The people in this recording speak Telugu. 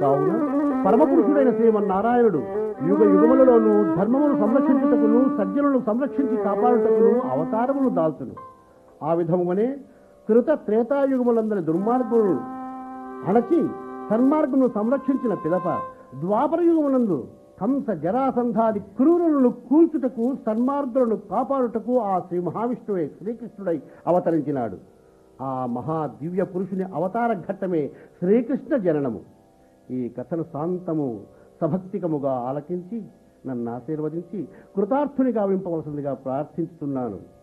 కావున పరమపురుషుడైన శ్రీమన్నారాయణుడు యుగ యుగములలోనూ ధర్మమును సంరక్షించుటకును సజ్జనులను సంరక్షించి కాపాడుటకును అవతారమును దాల్చును ఆ విధముగానే కృత త్రేతాయుగములందరి దుర్మార్గులను అణచి సన్మార్గమును సంరక్షించిన పిదప ద్వాపర యుగమునందు కంస జరాసంధాది క్రూరులను కూల్చుటకు సన్మార్గులను కాపాడుటకు ఆ శ్రీ మహావిష్ణువే శ్రీకృష్ణుడై అవతరించినాడు ఆ మహా దివ్య పురుషుని అవతార ఘట్టమే శ్రీకృష్ణ జననము ఈ కథను శాంతము సభక్తికముగా ఆలకించి నన్ను ఆశీర్వదించి కృతార్థునిగా వింపవలసిందిగా ప్రార్థించుతున్నాను